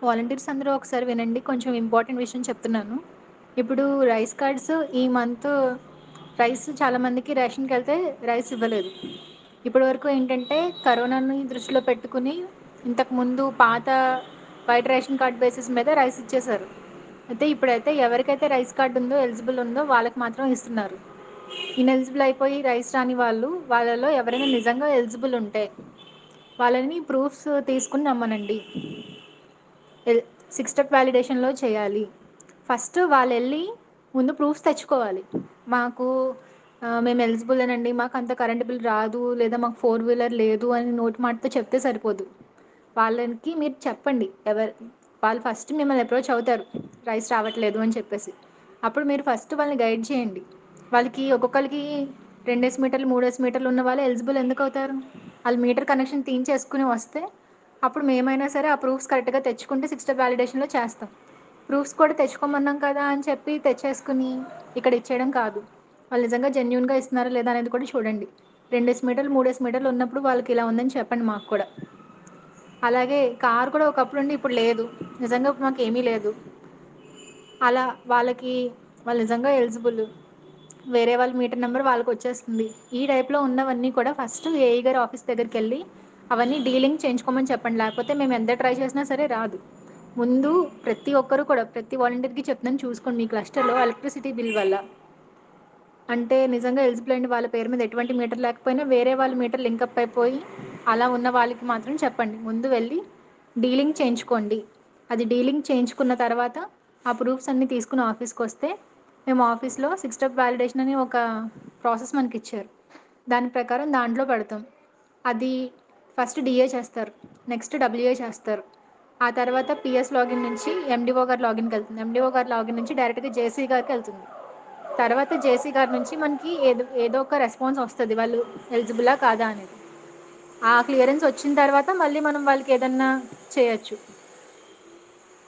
volunteers అందరూ ఒకసారి వినండి కొంచెం ఇంపార్టెంట్ విషయం చెప్తున్నాను ఇప్పుడు రైస్ కార్డ్స్ ఈ మంత్ రైస్ చాలా మందికి రేషన్కి వెళ్తే రైస్ ఇవ్వలేదు ఇప్పటి వరకు ఏంటంటే కరోనాని దృష్టిలో పెట్టుకుని ఇంతకు ముందు పాత వైట్ రేషన్ కార్డ్ బేసిస్ మీద రైస్ ఇచ్చేశారు అయితే ఇప్పుడైతే ఎవరికైతే రైస్ కార్డు ఉందో ఎలిజిబుల్ ఉందో వాళ్ళకి మాత్రం ఇస్తున్నారు ఇన్ఎలిజిబుల్ అయిపోయి రైస్ రాని వాళ్ళు వాళ్ళలో ఎవరైనా నిజంగా ఎలిజిబుల్ ఉంటే వాళ్ళని ప్రూఫ్స్ తీసుకుని రమ్మనండి సిక్స్ స్టెప్ వ్యాలిడేషన్లో చేయాలి ఫస్ట్ వాళ్ళు వెళ్ళి ముందు ప్రూఫ్స్ తెచ్చుకోవాలి మాకు మేము ఎలిజిబుల్ అనండి మాకు అంత కరెంట్ బిల్ రాదు లేదా మాకు ఫోర్ వీలర్ లేదు అని నోటి మాటతో చెప్తే సరిపోదు వాళ్ళకి మీరు చెప్పండి ఎవరు వాళ్ళు ఫస్ట్ మిమ్మల్ని అప్రోచ్ అవుతారు రైస్ రావట్లేదు అని చెప్పేసి అప్పుడు మీరు ఫస్ట్ వాళ్ళని గైడ్ చేయండి వాళ్ళకి ఒక్కొక్కరికి రెండేసి మీటర్లు మూడేసి మీటర్లు ఉన్న వాళ్ళు ఎలిజిబుల్ ఎందుకు అవుతారు వాళ్ళు మీటర్ కనెక్షన్ తీయించేసుకుని వస్తే అప్పుడు మేమైనా సరే ఆ ప్రూఫ్స్ కరెక్ట్గా తెచ్చుకుంటే సిక్స్ స్టెప్ వ్యాలిడేషన్లో చేస్తాం ప్రూఫ్స్ కూడా తెచ్చుకోమన్నాం కదా అని చెప్పి తెచ్చేసుకుని ఇక్కడ ఇచ్చేయడం కాదు వాళ్ళు నిజంగా జెన్యున్గా ఇస్తున్నారా లేదా అనేది కూడా చూడండి రెండేసి మీటర్లు మూడేసి మీటర్లు ఉన్నప్పుడు వాళ్ళకి ఇలా ఉందని చెప్పండి మాకు కూడా అలాగే కార్ కూడా ఒకప్పుడు ఉండి ఇప్పుడు లేదు నిజంగా ఇప్పుడు మాకు ఏమీ లేదు అలా వాళ్ళకి వాళ్ళు నిజంగా ఎలిజిబుల్ వేరే వాళ్ళ మీటర్ నెంబర్ వాళ్ళకి వచ్చేస్తుంది ఈ టైప్లో ఉన్నవన్నీ కూడా ఫస్ట్ ఏఈ గారి ఆఫీస్ దగ్గరికి వెళ్ళి అవన్నీ డీలింక్ చేయించుకోమని చెప్పండి లేకపోతే మేము ఎంత ట్రై చేసినా సరే రాదు ముందు ప్రతి ఒక్కరు కూడా ప్రతి వాలంటీర్కి చెప్తున్నాను చూసుకోండి మీ క్లస్టర్లో ఎలక్ట్రిసిటీ బిల్ వల్ల అంటే నిజంగా ఎలిజిబుల్ అయిన వాళ్ళ పేరు మీద ఎటువంటి మీటర్ లేకపోయినా వేరే వాళ్ళ మీటర్ లింకప్ అయిపోయి అలా ఉన్న వాళ్ళకి మాత్రం చెప్పండి ముందు వెళ్ళి డీలింక్ చేయించుకోండి అది డీలింక్ చేయించుకున్న తర్వాత ఆ ప్రూఫ్స్ అన్నీ తీసుకుని ఆఫీస్కి వస్తే మేము ఆఫీస్లో సిక్స్ స్టెప్ వ్యాలిడేషన్ అని ఒక ప్రాసెస్ మనకి ఇచ్చారు దాని ప్రకారం దాంట్లో పెడతాం అది ఫస్ట్ డిఏ చేస్తారు నెక్స్ట్ డబ్ల్యూఏ చేస్తారు ఆ తర్వాత పిఎస్ లాగిన్ నుంచి ఎండిఓ గారు లాగిన్కి వెళ్తుంది ఎండిఓ గారు లాగిన్ నుంచి డైరెక్ట్గా జేసీ గారికి వెళ్తుంది తర్వాత జేసీ గారి నుంచి మనకి ఏదో ఏదో ఒక రెస్పాన్స్ వస్తుంది వాళ్ళు ఎలిజిబులా కాదా అనేది ఆ క్లియరెన్స్ వచ్చిన తర్వాత మళ్ళీ మనం వాళ్ళకి ఏదన్నా చేయొచ్చు